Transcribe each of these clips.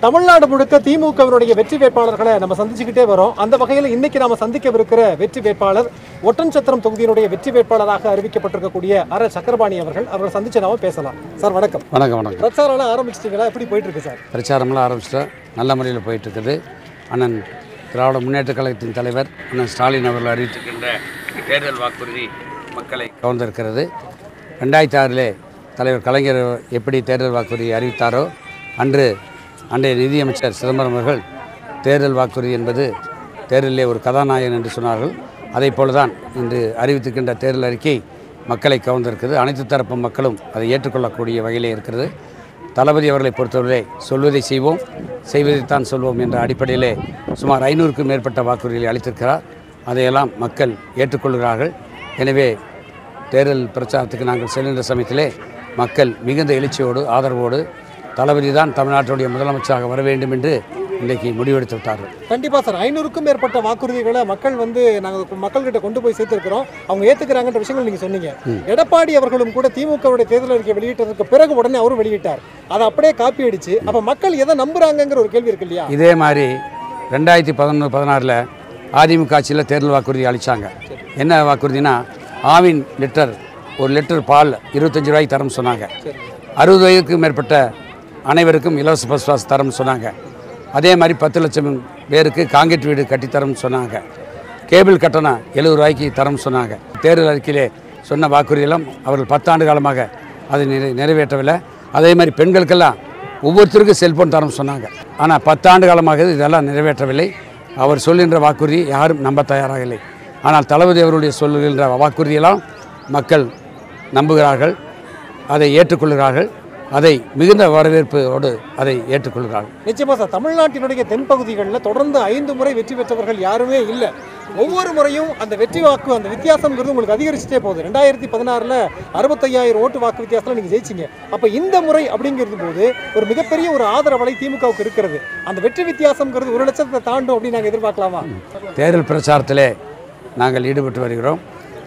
தமிழ்நாடு முழுக்க திமுகவினுடைய வெற்றி வேட்பாளர்களை நம்ம சந்திச்சுக்கிட்டே வரோம் அந்த வகையில் இன்னைக்கு நாம சந்திக்கவிருக்கிற வெற்றி வேட்பாளர் ஒட்டன்சத்திரம் தொகுதியினுடைய வெற்றி வேட்பாளராக அறிவிக்கப்பட்டிருக்கக்கூடிய அர சக்கரபாணி அவர்கள் அவரை சந்திச்சு நாம பேசலாம் சார் வணக்கம் வணக்கம் வணக்கம் பிரச்சாரம் எல்லாம் ஆரம்பிச்சிட்டீங்களா எப்படி போயிட்டு இருக்கு சார் பிரச்சாரமெல்லாம் ஆரம்பிச்சிட்டோம் நல்ல முறையில் போயிட்டுருக்குது அண்ணன் திராவிட முன்னேற்ற கழகத்தின் தலைவர் அண்ணன் ஸ்டாலின் அவர்கள் அறிவித்திருக்கின்ற தேர்தல் வாக்குறுதி மக்களை கவர்ந்திருக்கிறது ரெண்டாயிரத்தி ஆறிலே தலைவர் கலைஞர் எப்படி தேர்தல் வாக்குறுதி அறிவித்தாரோ அன்று அன்றைய நிதியமைச்சர் சிதம்பரம் அவர்கள் தேர்தல் வாக்குறுதி என்பது தேர்தலிலே ஒரு கதாநாயகன் என்று சொன்னார்கள் அதை போலதான் இன்று அறிவித்திருக்கின்ற தேர்தல் அறிக்கை மக்களை கவர்ந்திருக்கிறது அனைத்து தரப்பு மக்களும் அதை ஏற்றுக்கொள்ளக்கூடிய வகையிலே இருக்கிறது தளபதி அவர்களை பொறுத்தவரை சொல்வதை செய்வோம் செய்வதைத்தான் சொல்வோம் என்ற அடிப்படையிலே சுமார் ஐநூறுக்கும் மேற்பட்ட வாக்குறுதிகளை அளித்திருக்கிறார் அதையெல்லாம் மக்கள் ஏற்றுக்கொள்கிறார்கள் எனவே தேர்தல் பிரச்சாரத்துக்கு நாங்கள் செல்கின்ற சமயத்திலே மக்கள் மிகுந்த எழுச்சியோடு ஆதரவோடு தளபதி தான் தமிழ்நாட்டுடைய முதலமைச்சராக வர வேண்டும் என்று இன்றைக்கு முடிவெடுத்து விட்டார்கள் கண்டிப்பா சார் ஐநூறுக்கும் மேற்பட்ட வாக்குறுதிகளை மக்கள் வந்து நாங்க மக்கள்கிட்ட கொண்டு போய் சேர்த்திருக்கிறோம் அவங்க ஏத்துக்கிறாங்கன்ற விஷயங்கள் நீங்க சொன்னீங்க எடப்பாடி அவர்களும் கூட திமுகவுடைய தேர்தல் அறிக்கை வெளியிட்டதற்கு பிறகு உடனே அவரும் வெளியிட்டார் அதை அப்படியே காப்பி அடிச்சு அப்ப மக்கள் எதை நம்புறாங்கங்கிற ஒரு கேள்வி இருக்கு இல்லையா இதே மாதிரி ரெண்டாயிரத்தி பதினொன்று பதினாறில் அதிமுக ஆட்சியில் தேர்தல் வாக்குறுதி அளித்தாங்க என்ன வாக்குறுதினா ஆவின் லிட்டர் ஒரு லிட்டர் பால் இருபத்தஞ்சி ரூபாய்க்கு தரம் சொன்னாங்க அறுபது வயதுக்கு மேற்பட்ட அனைவருக்கும் இலவச பஸ் பாஸ் தரம் சொன்னாங்க அதே மாதிரி பத்து லட்சம் பேருக்கு காங்கிரீட் வீடு கட்டித்தரம்னு சொன்னாங்க கேபிள் கட்டணம் எழுபது ரூபாய்க்கு தரம் சொன்னாங்க தேர்தல் அறிக்கையிலே சொன்ன வாக்குறுதியெல்லாம் அவர்கள் பத்தாண்டு காலமாக அதை நிறை நிறைவேற்றவில்லை அதே மாதிரி பெண்களுக்கெல்லாம் ஒவ்வொருத்தருக்கும் செல்போன் தரம் சொன்னாங்க ஆனால் பத்தாண்டு காலமாக இதெல்லாம் நிறைவேற்றவில்லை அவர் சொல்கின்ற வாக்குறுதி யாரும் நம்ப தயாராக இல்லை ஆனால் தளபதி அவருடைய சொல்லுகின்ற வாக்குறுதியெல்லாம் மக்கள் நம்புகிறார்கள் அதை ஏற்றுக்கொள்கிறார்கள் அதை மிகுந்த வரவேற்போடு அதை ஏற்றுக்கொள்கிறார்கள் நிச்சயமா சார் தமிழ்நாட்டினுடைய தென்பகுதிகளில் தொடர்ந்து ஐந்து முறை வெற்றி பெற்றவர்கள் யாருமே இல்லை ஒவ்வொரு முறையும் அந்த வெற்றி வாக்கு அந்த வித்தியாசம்ங்கிறது உங்களுக்கு அதிகரிச்சுட்டே போகுது ரெண்டாயிரத்தி பதினாறில் அறுபத்தையாயிரம் ஓட்டு வாக்கு வித்தியாசத்தில் நீங்கள் ஜெயிச்சிங்க அப்போ இந்த முறை அப்படிங்கிறது போது ஒரு மிகப்பெரிய ஒரு ஆதரவலை திமுகவுக்கு இருக்கிறது அந்த வெற்றி வித்தியாசம்ங்கிறது ஒரு லட்சத்தை தாண்டும் அப்படின்னு நாங்கள் எதிர்பார்க்கலாமா தேர்தல் பிரச்சாரத்திலே நாங்கள் ஈடுபட்டு வருகிறோம்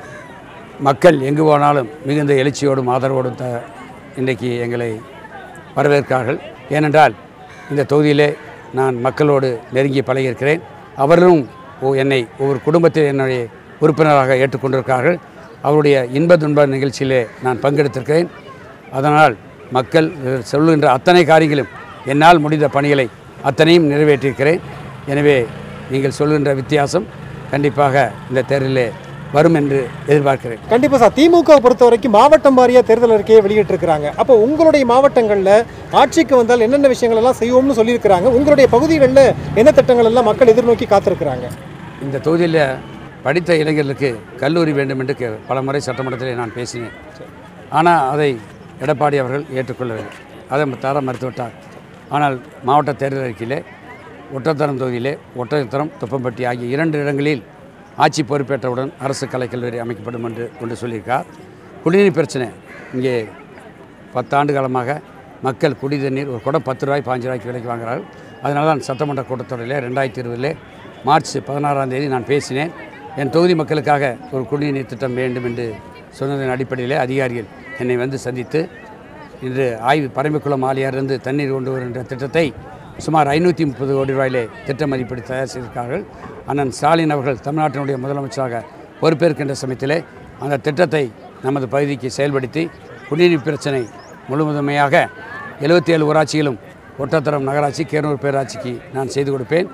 மக்கள் எங்கு போனாலும் மிகுந்த எழுச்சியோடும் ஆதரவோடும் த இன்றைக்கு எங்களை வரவேற்கிறார்கள் ஏனென்றால் இந்த தொகுதியிலே நான் மக்களோடு நெருங்கி பழகியிருக்கிறேன் அவர்களும் ஓ- என்னை ஒவ்வொரு குடும்பத்தில் என்னுடைய உறுப்பினராக ஏற்றுக்கொண்டிருக்கிறார்கள் அவருடைய இன்ப துன்ப நிகழ்ச்சியிலே நான் பங்கெடுத்திருக்கிறேன் அதனால் மக்கள் அஹ், சொல்லுகின்ற அத்தனை காரியங்களும் என்னால் முடிந்த பணிகளை அத்தனையும் நிறைவேற்றியிருக்கிறேன் எனவே நீங்கள் சொல்கின்ற வித்தியாசம் கண்டிப்பாக இந்த தேர்தலிலே வரும் என்று எதிர்பார்க்கிறேன் கண்டிப்பா சார் திமுக பொறுத்த வரைக்கும் மாவட்டம் வாரியா தேர்தல் அறிக்கையை வெளியிட்டிருக்கிறாங்க அப்போ உங்களுடைய மாவட்டங்களில் ஆட்சிக்கு வந்தால் என்னென்ன விஷயங்கள் எல்லாம் செய்வோம்னு சொல்லியிருக்கிறாங்க உங்களுடைய பகுதிகளில் என்ன திட்டங்கள் எல்லாம் மக்கள் எதிர்நோக்கி காத்திருக்கிறாங்க இந்த தொகுதியில் படித்த இளைஞர்களுக்கு கல்லூரி வேண்டும் என்று கே- பல முறை சட்டமன்றத்திலே நான் பேசினேன் ஆனால் அதை எடப்பாடி அவர்கள் ஏற்றுக்கொள்ளவில்லை அதை தர மறுத்துவிட்டார் ஆனால் மாவட்ட தேர்தல் அறிக்கையிலே ஒட்டத்தரம் தொகுதியிலே ஒட்டத்தரம் துப்பம்பட்டி ஆகிய இரண்டு இடங்களில் ஆட்சி பொறுப்பேற்றவுடன் அரசு கலைக்கல்லூரி அமைக்கப்படும் என்று கொண்டு சொல்லியிருக்கார் குடிநீர் பிரச்சனை இங்கே பத்தாண்டு காலமாக மக்கள் குடி தண்ணீர் ஒரு குடம் பத்து ரூபாய் பாஞ்சு ரூபாய்க்கு விலைக்கு வாங்குறார்கள் அதனால தான் சட்டமன்ற கூட்டத்தொடரில் ரெண்டாயிரத்தி இருபதில் மார்ச் பதினாறாம் தேதி நான் பேசினேன் என் தொகுதி மக்களுக்காக ஒரு குடிநீர் திட்டம் வேண்டும் என்று சொன்னதன் அடிப்படையில் அதிகாரிகள் என்னை வந்து சந்தித்து இன்று ஆய்வு பரம்பிக்குளம் ஆலியாரிலிருந்து தண்ணீர் கொண்டு வருகின்ற திட்டத்தை சுமார் ஐநூற்றி முப்பது கோடி ரூபாயிலே திட்ட மதிப்பீடு தயார் செய்திருக்கிறார்கள் அண்ணன் ஸ்டாலின் அவர்கள் தமிழ்நாட்டினுடைய முதலமைச்சராக பொறுப்பேற்கின்ற சமயத்திலே அந்த திட்டத்தை நமது பகுதிக்கு செயல்படுத்தி குடிநீர் பிரச்சனை முழுவதுமையாக எழுபத்தி ஏழு ஊராட்சிகளும் ஒட்டத்தரம் நகராட்சி கேரூர் பேராட்சிக்கு நான் செய்து கொடுப்பேன்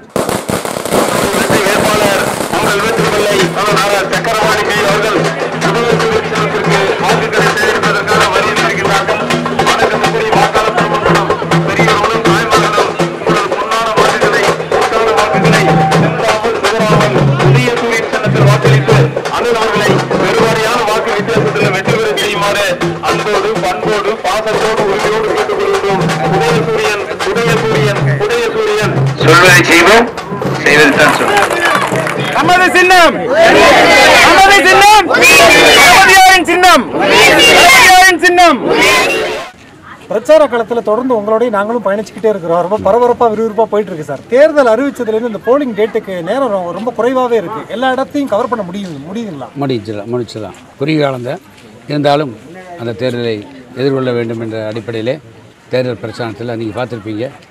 வேட்பாளர் உங்கள் வெற்றி பிள்ளை தலைவர் சக்கரவாணி கை அவர்கள் முதலமைச்சர் சின்னத்திற்கு வாக்குகளை சேகரிப்பதற்காக வருகிறார்கள் வணக்கத்துக்குரிய வாக்காளர் பெருமக்களும் பெரியவர்களும் தாய்மார்களும் உங்கள் பொன்னான வாக்குகளை பொன்னான வாக்குகளை சிந்தாமல் சிதறாமல் புதிய சூரியன் சின்னத்தில் வாக்களித்து அனுதார்களை பெருவாரியான வாக்கு வித்தியாசத்தில் வெற்றி பெற செய்யுமாறு அன்போடு பண்போடு பாசத்தோடு உறுதியோடு கேட்டுக் கொள்கின்றோம் உதய சூரியன் உதய சூரியன் உதய சூரியன் சொல்வதை செய்வோம் செய்வதைத்தான் சொல்வோம் நமது சின்னம் நமது சின்னம் தளபதியாரின் சின்னம் தளபதியாரின் சின்னம் பிரச்சார களத்தில் தொடர்ந்து உங்களோடய நாங்களும் பயணிச்சுக்கிட்டே இருக்கிறோம் ரொம்ப பரபரப்பாக விறுவிறுப்பாக போயிட்டு இருக்கு சார் தேர்தல் அறிவிச்சதுலேருந்து இந்த போலிங் டேட்டுக்கு நேரம் ரொம்ப- ரொம்ப குறைவாகவே இருக்கு எல்லா இடத்தையும் கவர் பண்ண முடியுது முடியுதுங்களா முடிச்சிடலாம் முடிச்சிடலாம் குறுகிய காலம்தான் இருந்தாலும் அந்த தேர்தலை எதிர்கொள்ள வேண்டும் என்ற அடிப்படையிலே தேர்தல் பிரச்சாரத்தில் நீங்கள் பார்த்துருப்பீங்க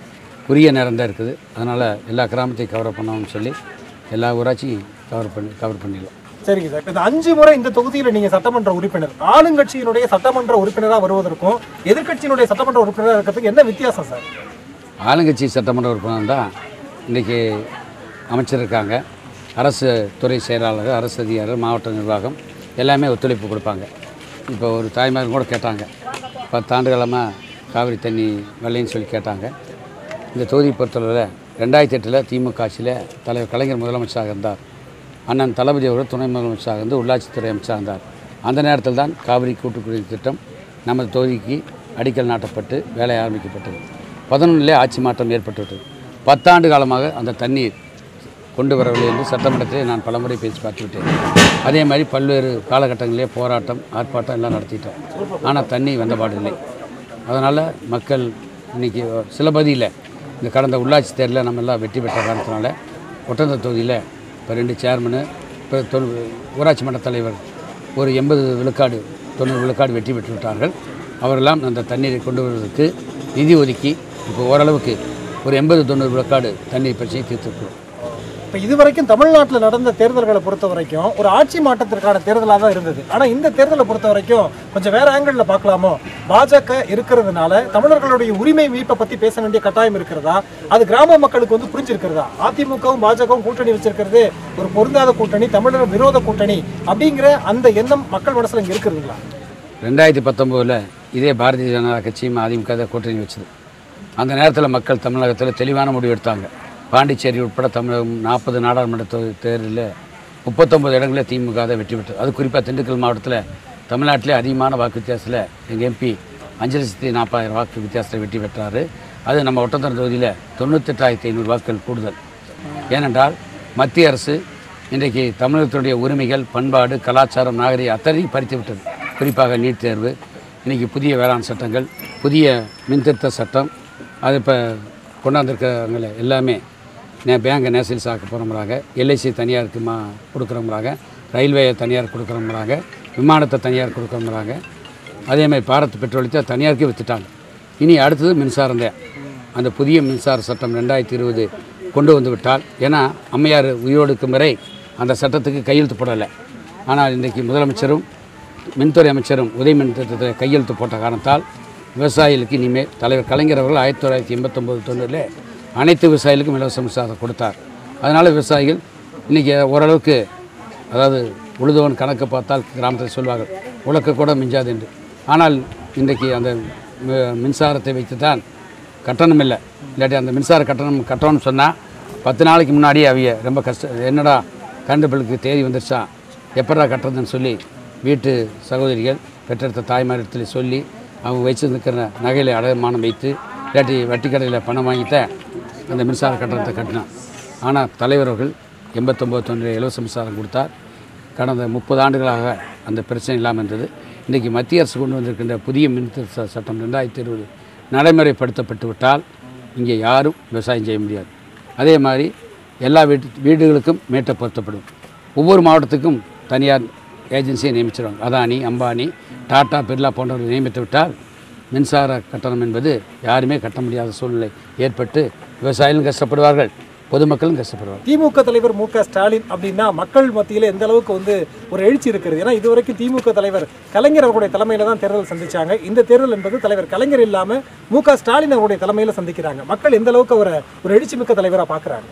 குறுகிய நேரம் தான் இருக்குது அதனால் எல்லா கிராமத்தையும் கவர் பண்ணணும்னு சொல்லி எல்லா ஊராட்சியும் கவர் பண்ணி கவர் பண்ணிடலாம் சரிங்க சார் இந்த அஞ்சு முறை இந்த தொகுதியில் நீங்க சட்டமன்ற உறுப்பினர் ஆளுங்கட்சியினுடைய சட்டமன்ற உறுப்பினராக வருவதற்கும் எதிர்க்கட்சியினுடைய சட்டமன்ற உறுப்பினராக இருக்கிறதுக்கு என்ன வித்தியாசம் சார் ஆளுங்கட்சி சட்டமன்ற உறுப்பினர் தான் இன்றைக்கி அமைச்சர் இருக்காங்க அரசு துறை செயலாளர் அரசு அதிகாரிகள் மாவட்ட நிர்வாகம் எல்லாமே ஒத்துழைப்பு கொடுப்பாங்க இப்போ ஒரு தாய்மார் கூட கேட்டாங்க பத்தாண்டு காலமாக காவிரி தண்ணி வரலைன்னு சொல்லி கேட்டாங்க இந்த தொகுதியை பொறுத்தளவில் ரெண்டாயிரத்தி எட்டில் திமுக ஆட்சியில் தலைவர் கலைஞர் முதலமைச்சராக இருந்தார் அண்ணன் தளபதி அவர்கள் துணை முதலமைச்சராக இருந்து உள்ளாட்சித்துறை அமைச்சராக இருந்தார் அந்த நேரத்தில் தான் காவிரி கூட்டுக்குடிநீர் திட்டம் நமது தொகுதிக்கு அடிக்கல் நாட்டப்பட்டு வேலை ஆரம்பிக்கப்பட்டது பதினொன்றிலே ஆட்சி மாற்றம் ஏற்பட்டுவிட்டது பத்தாண்டு காலமாக அந்த தண்ணீர் கொண்டு வரவில்லை என்று சட்டமன்றத்திலே நான் பலமுறை பேசி பார்த்துவிட்டேன் அதே மாதிரி பல்வேறு காலகட்டங்களிலே போராட்டம் ஆர்ப்பாட்டம் எல்லாம் நடத்திட்டோம் ஆனால் தண்ணி வந்தபாடில்லை அதனால் மக்கள் இன்றைக்கி சில பகுதியில் இந்த கடந்த உள்ளாட்சி தேர்தலில் நம்ம எல்லாம் வெற்றி பெற்ற காரணத்தினால ஒட்டந்த தொகுதியில் இப்போ ரெண்டு சேர்மனு இப்போ தொல் ஊராட்சி மன்ற தலைவர் ஒரு எண்பது விழுக்காடு தொண்ணூறு விழுக்காடு வெற்றி பெற்று விட்டார்கள் அவரெல்லாம் அந்த தண்ணீரை கொண்டு வருவதற்கு நிதி ஒதுக்கி இப்போ ஓரளவுக்கு ஒரு எண்பது தொண்ணூறு விழுக்காடு தண்ணீர் பிரச்சனையை தீர்த்துருக்கிறோம் இப்போ இதுவரைக்கும் தமிழ்நாட்டில் நடந்த தேர்தல்களை பொறுத்த வரைக்கும் ஒரு ஆட்சி மாற்றத்திற்கான தேர்தலாக தான் இருந்தது ஆனால் இந்த தேர்தலை பொறுத்த வரைக்கும் கொஞ்சம் வேற ஆங்கிளில் பார்க்கலாமோ பாஜக இருக்கிறதுனால தமிழர்களுடைய உரிமை மீட்பை பற்றி பேச வேண்டிய கட்டாயம் இருக்கிறதா அது கிராம மக்களுக்கு வந்து புரிஞ்சிருக்கிறதா அதிமுகவும் பாஜகவும் கூட்டணி வச்சிருக்கிறது ஒரு பொருந்தாத கூட்டணி தமிழர் விரோத கூட்டணி அப்படிங்கிற அந்த எண்ணம் மக்கள் மனசில் இங்கே இருக்கிறதுங்களா ரெண்டாயிரத்தி பத்தொம்போதில் இதே பாரதிய ஜனதா கட்சியும் அதிமுக தான் கூட்டணி வச்சது அந்த நேரத்தில் மக்கள் தமிழகத்தில் தெளிவான முடிவு எடுத்தாங்க பாண்டிச்சேரி உட்பட தமிழகம் நாற்பது நாடாளுமன்ற தொகுதி தேர்தலில் முப்பத்தொம்பது இடங்களில் திமுக தான் வெற்றி பெற்றது அது குறிப்பாக திண்டுக்கல் மாவட்டத்தில் தமிழ்நாட்டிலே அதிகமான வாக்கு வித்தியாசத்தில் எங்கள் எம்பி அஞ்சு லட்சத்தி நாற்பதாயிரம் வாக்கு வித்தியாசத்தில் வெற்றி பெற்றார் அது நம்ம ஒட்டத்தரம் தொகுதியில் தொண்ணூத்தெட்டாயிரத்தி ஐநூறு வாக்குகள் கூடுதல் ஏனென்றால் மத்திய அரசு இன்றைக்கு தமிழகத்துடைய உரிமைகள் பண்பாடு கலாச்சாரம் நாகரிகம் அத்தனையும் பறித்து விட்டது குறிப்பாக நீட் தேர்வு இன்றைக்கி புதிய வேளாண் சட்டங்கள் புதிய மின்திருத்த சட்டம் அது இப்போ கொண்டாந்துருக்காங்களே எல்லாமே நே பேங்கை நேஷனல்ஸ் ஆக்க போகிறோம்றாங்க எல்ஐசி தனியாருக்கு மா கொடுக்குறோம்றாங்க ரயில்வே தனியார் கொடுக்குறோம்றாங்க விமானத்தை தனியார் கொடுக்குறோம்றாங்க அதே மாதிரி பாரத் பெட்ரோலியத்தை தனியாருக்கே விற்றுட்டாங்க இனி அடுத்தது மின்சாரம் தான் அந்த புதிய மின்சார சட்டம் ரெண்டாயிரத்தி இருபது கொண்டு வந்து விட்டால் ஏன்னா அம்மையார் உயிரோடு இருக்கும் வரை அந்த சட்டத்துக்கு கையெழுத்து போடலை ஆனால் இன்றைக்கு முதலமைச்சரும் மின்துறை அமைச்சரும் உதய மின் திட்டத்தில் கையெழுத்து போட்ட காரணத்தால் விவசாயிகளுக்கு இனிமேல் தலைவர் கலைஞர் அவர்கள் ஆயிரத்தி தொள்ளாயிரத்தி எண்பத்தொம்போது தொண்ணூறில் அனைத்து விவசாயிகளுக்கும் இலவச மின்சாரம் கொடுத்தார் அதனால் விவசாயிகள் இன்றைக்கி ஓரளவுக்கு அதாவது உழுதவன் கணக்கு பார்த்தால் கிராமத்தில் சொல்வார்கள் உலக்க கூட மிஞ்சாது என்று ஆனால் இன்றைக்கு அந்த மி- மின்சாரத்தை வைத்து தான் கட்டணம் இல்லை இல்லாட்டி அந்த மின்சார கட்டணம் கட்டணும்னு சொன்னால் பத்து நாளைக்கு முன்னாடி அவிய ரொம்ப கஷ்டம் என்னடா கரண்ட் பில்லுக்கு தேதி வந்துருச்சா எப்படா கட்டுறதுன்னு சொல்லி வீட்டு சகோதரிகள் பெற்றெடுத்த தாய்மாரிடத்தில் சொல்லி அவங்க வச்சுருக்கிற நகையில் அடமானம் வைத்து இல்லாட்டி வட்டி கடையில் பணம் வாங்கித்தான் அந்த மின்சார கட்டணத்தை கட்டினான் ஆனால் தலைவர்கள் எண்பத்தொம்போது தொண்ணூறு இலவச மின்சாரம் கொடுத்தார் கடந்த முப்பது ஆண்டுகளாக அந்த பிரச்சனை இல்லாமல் இருந்தது இன்றைக்கி மத்திய அரசு கொண்டு வந்திருக்கின்ற புதிய மின்திருத்த சட்டம் ரெண்டாயிரத்தி இருபது நடைமுறைப்படுத்தப்பட்டு விட்டால் இங்கே யாரும் விவசாயம் செய்ய முடியாது அதே மாதிரி எல்லா வீட்டு வீடுகளுக்கும் மீட்டர் பொருத்தப்படும் ஒவ்வொரு மாவட்டத்துக்கும் தனியார் ஏஜென்சியை நியமிச்சிருவாங்க அதானி அம்பானி டாடா பிர்லா போன்றவர்கள் நியமித்து விட்டால் மின்சார கட்டணம் என்பது யாருமே கட்ட முடியாத சூழ்நிலை ஏற்பட்டு விவசாயிகளும் கஷ்டப்படுவார்கள் பொதுமக்களும் கஷ்டப்படுவார்கள் திமுக தலைவர் மு க ஸ்டாலின் அப்படின்னா மக்கள் மத்தியில் எந்த அளவுக்கு வந்து ஒரு எழுச்சி இருக்கிறது ஏன்னா இதுவரைக்கும் திமுக தலைவர் கலைஞர் அவருடைய தலைமையில தான் தேர்தல் சந்திச்சாங்க இந்த தேர்தல் என்பது தலைவர் கலைஞர் இல்லாம மு க ஸ்டாலின் அவருடைய தலைமையில சந்திக்கிறாங்க மக்கள் எந்த அளவுக்கு அவரை ஒரு எழுச்சி மிக்க தலைவரா பார்க்கறாங்க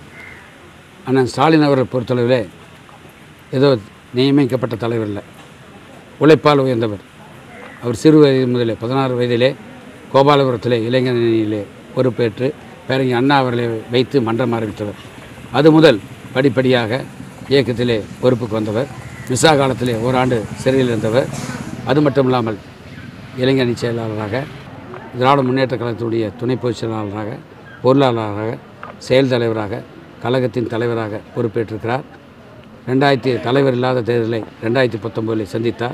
அண்ணன் ஸ்டாலின் அவரை பொறுத்தளவில் ஏதோ நியமிக்கப்பட்ட தலைவர் இல்லை உழைப்பால் உயர்ந்தவர் அவர் சிறு வயது முதலே பதினாறு வயதிலே கோபாலபுரத்திலே இளைஞரணியிலே பொறுப்பேற்று பேரறிஞர் அண்ணா அவர்களை வைத்து மன்றம் ஆரம்பித்தவர் அது முதல் படிப்படியாக இயக்கத்திலே பொறுப்புக்கு வந்தவர் விசா காலத்திலே ஓராண்டு சிறையில் இருந்தவர் அது மட்டும் இல்லாமல் இளைஞரணி செயலாளராக திராவிட முன்னேற்ற கழகத்துடைய துணை பொதுச் செயலாளராக பொருளாளராக செயல் தலைவராக கழகத்தின் தலைவராக பொறுப்பேற்றிருக்கிறார் ரெண்டாயிரத்தி தலைவர் இல்லாத தேர்தலை ரெண்டாயிரத்தி பத்தொம்போதில் சந்தித்தார்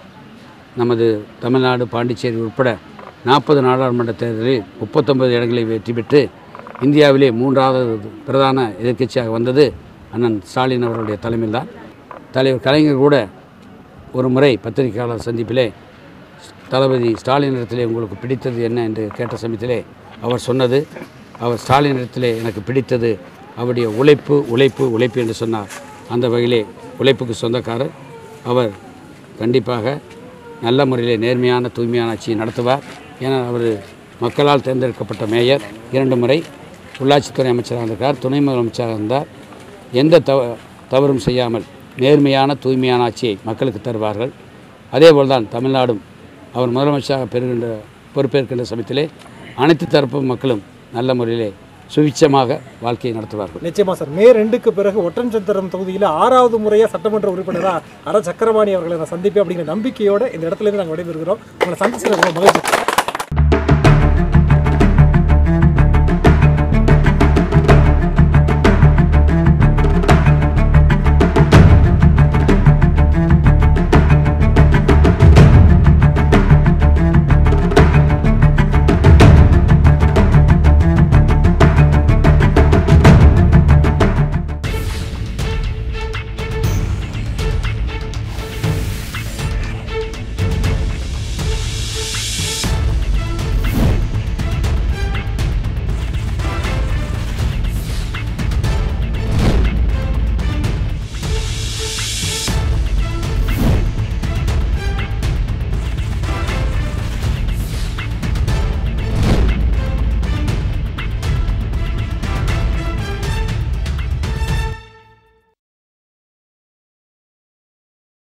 நமது தமிழ்நாடு பாண்டிச்சேரி உட்பட நாற்பது நாடாளுமன்ற தேர்தலில் முப்பத்தொன்பது இடங்களை வெற்றி பெற்று இந்தியாவிலே மூன்றாவது பிரதான எதிர்க்கட்சியாக வந்தது அண்ணன் ஸ்டாலின் அவர்களுடைய தலைமையில்தான் தலைவர் கலைஞர் கூட ஒரு முறை பத்திரிகையாளர் சந்திப்பிலே தளபதி ஸ்டாலினிடத்திலே உங்களுக்கு பிடித்தது என்ன என்று கேட்ட சமயத்திலே அவர் சொன்னது அவர் ஸ்டாலினிடத்திலே எனக்கு பிடித்தது அவருடைய உழைப்பு உழைப்பு உழைப்பு என்று சொன்னார் அந்த வகையிலே உழைப்புக்கு சொந்தக்காரர் அவர் கண்டிப்பாக நல்ல முறையிலே நேர்மையான தூய்மையான ஆட்சியை நடத்துவார் ஏன்னா அவர் மக்களால் தேர்ந்தெடுக்கப்பட்ட மேயர் இரண்டு முறை உள்ளாட்சித்துறை அமைச்சராக இருந்திருக்கார் துணை முதலமைச்சராக இருந்தார் எந்த தவ தவறும் செய்யாமல் நேர்மையான தூய்மையான ஆட்சியை மக்களுக்கு தருவார்கள் அதேபோல் தான் தமிழ்நாடும் அவர் முதலமைச்சராக பெறுகின்ற பொறுப்பேற்கின்ற சமயத்திலே அனைத்து தரப்பு மக்களும் நல்ல முறையிலே சுவிட்சமாக வாழ்க்கையை நடத்துவார்கள் நிச்சயமா சார் மே ரெண்டுக்கு பிறகு ஒட்டன்சத்திரம் தொகுதியில் ஆறாவது முறையாக சட்டமன்ற உறுப்பினராக அர சக்கரபாணி அவர்களை நான் சந்திப்பேன் அப்படிங்கிற நம்பிக்கையோட இந்த இடத்துல இருந்து நாங்கள் விடைபெறுகிறோம் உங்களை சந்திச்சு ரொம்ப மகிழ்ச்சி